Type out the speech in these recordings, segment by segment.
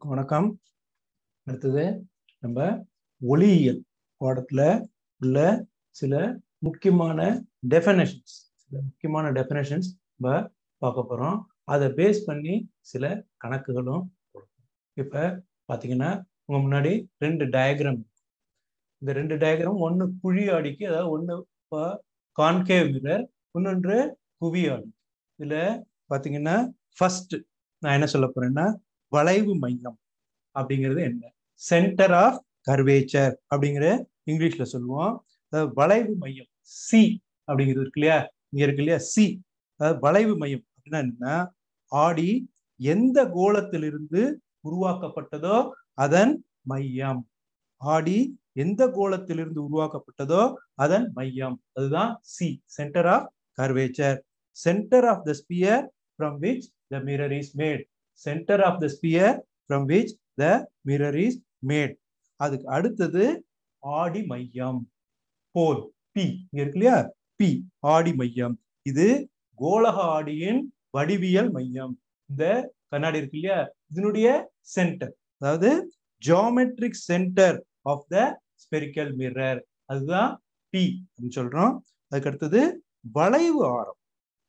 அனைவருக்கும் வணக்கம் அடுத்தது நம்ம ஒளியியல் பாடத்துல உள்ள சில முக்கியமான டெஃபனேஷன்ஸ் சில முக்கியமான டெஃபனேஷன்ஸ் நம்ம பார்க்க போறோம் அதை பேஸ் பண்ணி சில கணக்குகளும் கொடுக்கும் இப்ப பாத்தீங்கன்னா உங்க முன்னாடி ரெண்டு டயக்ராம் இந்த ரெண்டு டயக்ராம் ஒன்று குழி ஆடிக்கு அதாவது ஒன்று கான்கேவ் மிரர் இன்னொன்று குவி ஆடி இதுல பாத்தீங்கன்னா ஃபர்ஸ்ட் நான் என்ன சொல்ல போறேன்னா வளைவு மையம் அப்படிங்கிறது என்ன சென்டர் ஆஃப் கர்வேச்சர் அப்படிங்கிற இங்கிலீஷ்ல சொல்லுவோம் அதாவது வளைவு மையம் சி அப்படிங்கிறது இருக்கு இல்லையா இங்க இருக்கு இல்லையா சி அதாவது வளைவு மையம் அப்படின்னா என்னன்னா ஆடி எந்த கோலத்திலிருந்து உருவாக்கப்பட்டதோ அதன் மையம் ஆடி எந்த கோலத்திலிருந்து உருவாக்கப்பட்டதோ அதன் மையம் அதுதான் C centre of curvature centre of the sphere from which the mirror is made centre of the sphere from which the mirror is made அதுக்கு அடுத்தது ஆடி மையம் போல் பி இங்க இருக்கு இல்லையா பி ஆடி மையம் இது கோலக ஆடியின் வடிவியல் மையம் இந்த கண்ணாடி இருக்கு இல்லையா இதனுடைய சென்டர் அதாவது geometric centre of the spherical mirror அதுதான் பி அப்படின்னு சொல்றோம் அதுக்கு அடுத்தது வளைவு ஆரம்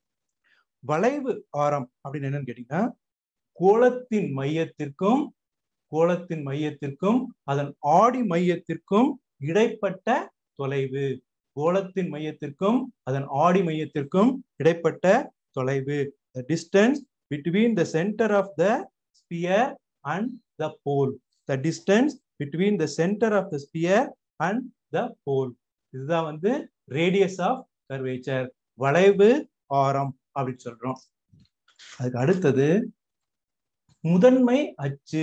வளைவு ஆரம் அப்படின்னு என்னன்னு கேட்டீங்கன்னா கோலத்தின் மையத்திற்கும் கோலத்தின் மையத்திற்கும் அதன் ஆடி மையத்திற்கும் இடைப்பட்ட தொலைவு கோலத்தின் மையத்திற்கும் அதன் ஆடி மையத்திற்கும் இடைப்பட்ட தொலைவு the distance between the centre of the sphere and the pole the distance between the centre of the sphere and the pole இதுதான் வந்து ரேடியஸ் ஆஃப் கர்வேச்சர் வளைவு ஆரம் அப்படின்னு சொல்றோம் அதுக்கு அடுத்தது முதன்மை அச்சு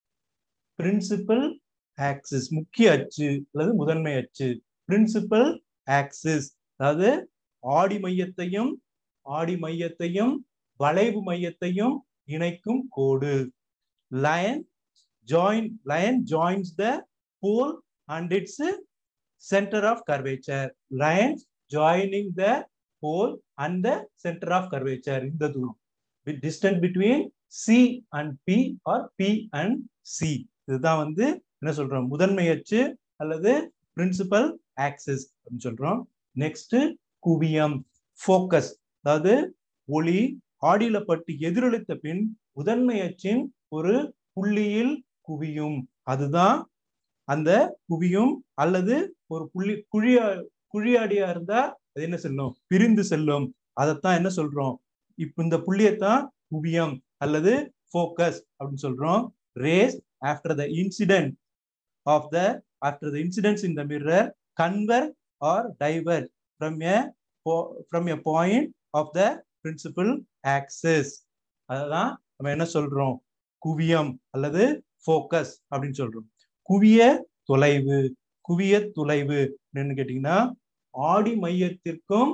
பிரின்சிபல் ஆக்சிஸ் முக்கிய அச்சு அல்லது முதன்மை அச்சு பிரின்சிபல் ஆக்சிஸ் அதாவது ஆடி மையத்தையும் ஆடி மையத்தையும் வளைவு மையத்தையும் இணைக்கும் கோடு line join line joins the pole and its centre of curvature line joining the pole and the centre of curvature இந்த தூரம் distance between C and P R P and C இதுதான் வந்து என்ன சொல்றோம் முதன்மை அச்சு அல்லது பிரின்சிபல் ஆக்சிஸ் அப்படின்னு சொல்றோம் நெக்ஸ்ட் குவியம் ஃபோக்கஸ் அதாவது ஒளி ஆடியில பட்டு எதிரொலித்த பின் முதன்மை அச்சின் ஒரு புள்ளியில் குவியும் அதுதான் அந்த குவியும் அல்லது ஒரு புள்ளி குழியா குழியாடியா இருந்தா அது என்ன செல்லும் பிரிந்து செல்லும் அதைத்தான் என்ன சொல்றோம் இப்ப இந்த புள்ளியத்தான் குவியம் அல்லது ஃபோக்கஸ் அப்படின்னு சொல்றோம் rays after the incident of the after the incidents in the mirror converge or diverge from a from a point of the principal axis அதுதான் நம்ம என்ன சொல்றோம் குவியம் அல்லது ஃபோக்கஸ் அப்படின்னு சொல்றோம் குவிய தொலைவு குவிய தொலைவு என்னன்னு கேட்டீங்கன்னா ஆடி மையத்திற்கும்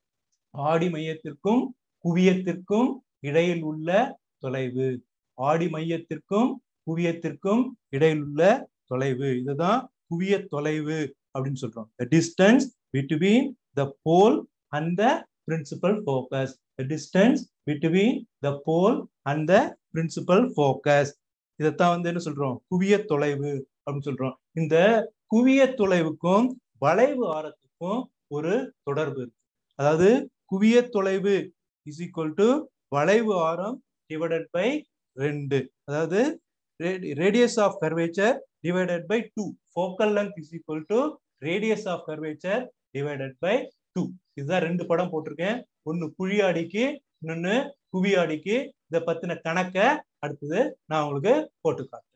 ஆடி மையத்திற்கும் குவியத்திற்கும் இடையில் உள்ள தொலைவு ஆடி மையத்திற்கும் குவியத்திற்கும் இடையில் உள்ள தொலைவு இதுதான் குவிய தொலைவு அப்படின்னு சொல்றோம் the distance between the pole and the principal focus the distance between the pole and the principal focus இதைத்தான் வந்து என்ன சொல்றோம் குவிய தொலைவு அப்படின்னு சொல்றோம் இந்த குவிய தொலைவுக்கும் வளைவு ஆரத்துக்கும் ஒரு தொடர்பு இருக்கு அதாவது குவிய தொலைவு இஸ் ஈக்குவல் டு வளைவு ஆரம் டிவைடட் பை ரெண்டு அதாவது radius of curvature divided by two focal length is equal to radius of curvature divided by two இதுதான் ரெண்டு படம் போட்டிருக்கேன் ஒன்னு குழியாடிக்கு இன்னொன்னு குவியாடிக்கு இதை பத்தின கணக்கை அடுத்தது நான் உங்களுக்கு போட்டுக்காங்க